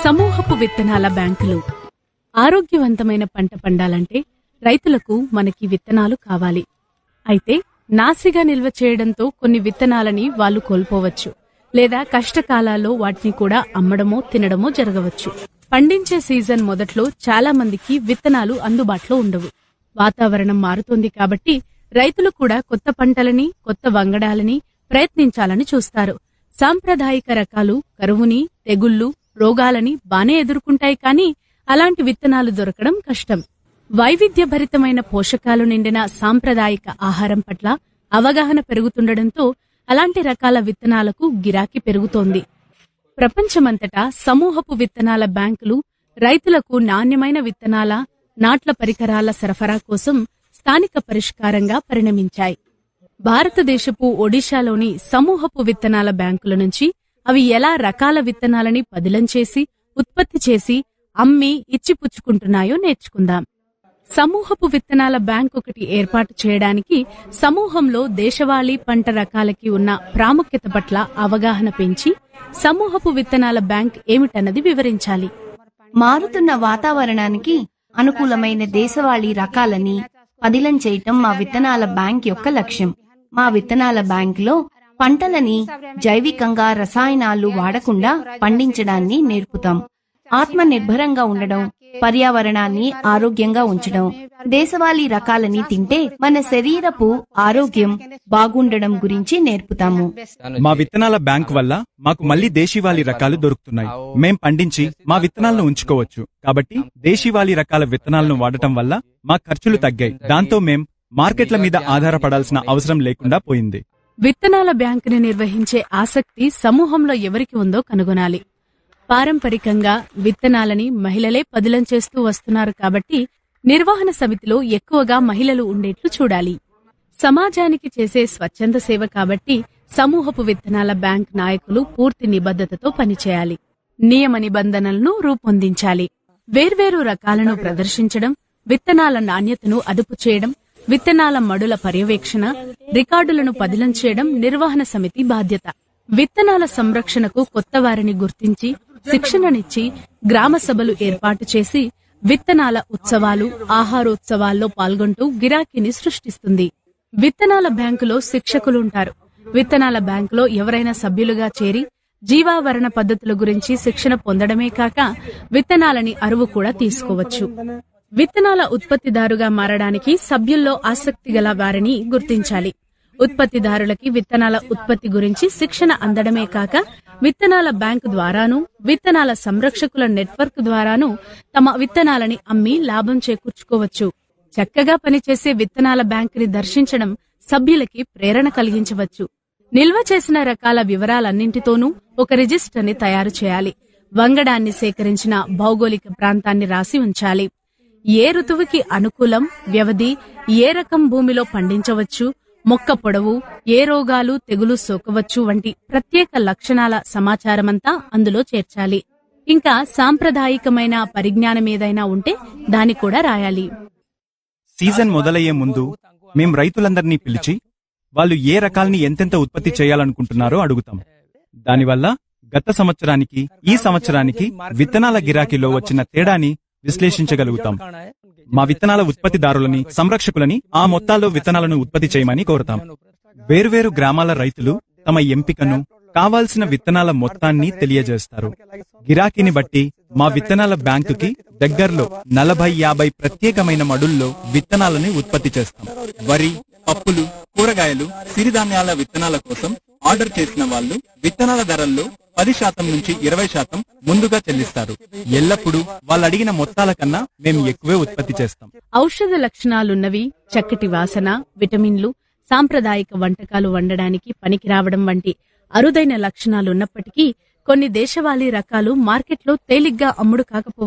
సమూహపు విత్తనాల బ్యాంకులు ఆరోగ్యవంతమైన పంట పండాలంటే రైతులకు మనకి విత్తనాలు కావాలి అయితే నాసిగా నిల్వ చేయడంతో కొన్ని విత్తనాలని వాళ్ళు కోల్పోవచ్చు లేదా కష్టకాలాల్లో వాటిని కూడా అమ్మడమో తినడమో జరగవచ్చు పండించే సీజన్ మొదట్లో చాలా మందికి విత్తనాలు అందుబాటులో ఉండవు వాతావరణం మారుతోంది కాబట్టి రైతులు కూడా కొత్త పంటలని కొత్త వంగడాలని ప్రయత్నించాలని చూస్తారు సాంప్రదాయిక రకాలు కరువుని తెగుళ్లు రోగాలని బానే ఎదుర్కొంటాయి కానీ అలాంటి విత్తనాలు దొరకడం కష్టం వైవిధ్యభరితమైన పోషకాలు నిండిన సాంప్రదాయిక ఆహారం పట్ల అవగాహన పెరుగుతుండటంతో అలాంటి రకాల విత్తనాలకు గిరాకీ పెరుగుతోంది ప్రపంచమంతటా సమూహపు విత్తనాల బ్యాంకులు రైతులకు నాణ్యమైన విత్తనాల నాట్ల పరికరాల సరఫరా కోసం స్థానిక పరిష్కారంగా పరిణమించాయి భారతదేశపు ఒడిశాలోని సమూహపు విత్తనాల బ్యాంకుల నుంచి అవి ఎలా రకాల విత్తనాలని పదిలం చేసి ఉత్పత్తి చేసి అమ్మి ఇచ్చిపుచ్చుకుంటున్నాయో నేర్చుకుందాం సమూహపు విత్తనాల బ్యాంక్ ఒకటి ఏర్పాటు చేయడానికి సమూహంలో దేశవాళీ పంట రకాలకి ఉన్న ప్రాముఖ్యత పట్ల అవగాహన పెంచి సమూహపు విత్తనాల బ్యాంక్ ఏమిటన్నది వివరించాలి మారుతున్న వాతావరణానికి అనుకూలమైన దేశవాళీ రకాలని పదిలం చేయటం మా విత్తనాల బ్యాంక్ యొక్క లక్ష్యం మా విత్తనాల బ్యాంకులో పంటలని జైవికంగా రసాయనాలు వాడకుండా పండించడాన్ని నేర్పుతాం ఆత్మ నిర్భరంగా ఉండడం పర్యావరణాన్ని ఆరోగ్యంగా ఉంచడం దేశవాళీ రకాలని తింటే మన శరీరపు ఆరోగ్యం బాగుండడం గురించి నేర్పుతాము మా విత్తనాల బ్యాంక్ వల్ల మాకు మళ్ళీ దేశీవాళీ రకాలు దొరుకుతున్నాయి మేం పండించి మా విత్తనాలను ఉంచుకోవచ్చు కాబట్టి దేశీవాళీ రకాల విత్తనాలను వాడటం వల్ల మా ఖర్చులు తగ్గాయి దాంతో మేం మార్కెట్ల మీద ఆధారపడాల్సిన అవసరం లేకుండా పోయింది విత్తనాల బ్యాంకుని నిర్వహించే ఆసక్తి సమూహంలో ఎవరికి ఉందో కనుగొనాలి పారంపరికంగా విత్తనాలని మహిళలే పదిలం చేస్తూ వస్తున్నారు కాబట్టి నిర్వహణ సమితిలో ఎక్కువగా మహిళలు ఉండేట్లు చూడాలి సమాజానికి చేసే స్వచ్ఛంద సేవ కాబట్టి సమూహపు విత్తనాల బ్యాంక్ నాయకులు పూర్తి నిబద్ధతతో పనిచేయాలి నియమ నిబంధనలను రూపొందించాలి వేర్వేరు రకాలను ప్రదర్శించడం విత్తనాల నాణ్యతను అదుపు చేయడం విత్తనాల మడుల పర్యవేక్షణ రికార్డులను పదిలం చేయడం నిర్వహణ సమితి బాధ్యత విత్తనాల సంరక్షణకు కొత్త వారిని గుర్తించి శిక్షణనిచ్చి గ్రామ సభలు ఏర్పాటు చేసి విత్తనాల ఉత్సవాలు ఆహారోత్సవాల్లో పాల్గొంటూ గిరాకీని సృష్టిస్తుంది విత్తనాల బ్యాంకులో శిక్షకులుంటారు విత్తనాల బ్యాంకులో ఎవరైనా సభ్యులుగా చేరి జీవావరణ పద్ధతుల గురించి శిక్షణ పొందడమే కాక విత్తనాలని అరువు కూడా తీసుకోవచ్చు విత్తనాల ఉత్పత్తిదారుగా మారడానికి సభ్యుల్లో ఆసక్తి గల వారిని గుర్తించాలి ఉత్పత్తిదారులకి విత్తనాల ఉత్పత్తి గురించి శిక్షణ అందడమే కాక విత్తనాల బ్యాంకు ద్వారాను విత్తనాల సంరక్షకుల నెట్వర్క్ ద్వారాను తమ విత్తనాలని అమ్మి లాభం చేకూర్చుకోవచ్చు చక్కగా పనిచేసే విత్తనాల బ్యాంకుని దర్శించడం సభ్యులకి ప్రేరణ కలిగించవచ్చు నిల్వ చేసిన రకాల వివరాలన్నింటితోనూ ఒక రిజిస్టర్ని తయారు చేయాలి వంగడాన్ని సేకరించిన భౌగోళిక ప్రాంతాన్ని రాసి ఉంచాలి ఏ ఋతువుకి అనుకూలం వ్యవధి ఏ రకం భూమిలో పండించవచ్చు మొక్క పొడవు ఏ రోగాలు తెగులు సోకవచ్చు వంటి ప్రత్యేక లక్షణాల సమాచారమంతా అందులో చేర్చాలి ఇంకా సాంప్రదాయికమైన పరిజ్ఞానం ఏదైనా ఉంటే దాన్ని కూడా రాయాలి సీజన్ మొదలయ్యే ముందు మేం రైతులందరినీ పిలిచి వాళ్ళు ఏ రకాల్ని ఎంతెంత ఉత్పత్తి చేయాలనుకుంటున్నారో అడుగుతాం దానివల్ల గత సంవత్సరానికి ఈ సంవత్సరానికి విత్తనాల గిరాకీలో వచ్చిన తేడాని విశ్లేషించగలుగుతాం మా విత్తనాల ఉత్పత్తిదారులని సంరక్షకులని ఆ మొత్తాల్లో విత్తనాలను ఉత్పత్తి చేయమని కోరుతాం వేర్వేరు గ్రామాల రైతులు తమ ఎంపికను కావాల్సిన విత్తనాల మొత్తాన్ని తెలియజేస్తారు గిరాకీని బట్టి మా విత్తనాల బ్యాంకుకి దగ్గరలో నలభై యాభై ప్రత్యేకమైన మడుల్లో విత్తనాలని ఉత్పత్తి చేస్తాం వరి పప్పులు కూరగాయలు సిరిధాన్యాల విత్తనాల కోసం ఆర్డర్ చేసిన వాళ్ళు విత్తనాల ధరల్లో పది శాతం నుంచి ఇరవై శాతం ముందుగా చెల్లిస్తారు ఎల్లప్పుడూ వాళ్ళు అడిగిన మొత్తాల కన్నా మేము ఎక్కువే ఉత్పత్తి చేస్తాం ఔషధ లక్షణాలున్నవి చక్కటి వాసన విటమిన్లు సాంప్రదాయిక వంటకాలు వండడానికి పనికి రావడం వంటి అరుదైన లక్షణాలున్నప్పటికీ కొన్ని దేశవాళీ రకాలు మార్కెట్లో తేలిగ్గా అమ్ముడు కాకపోవచ్చు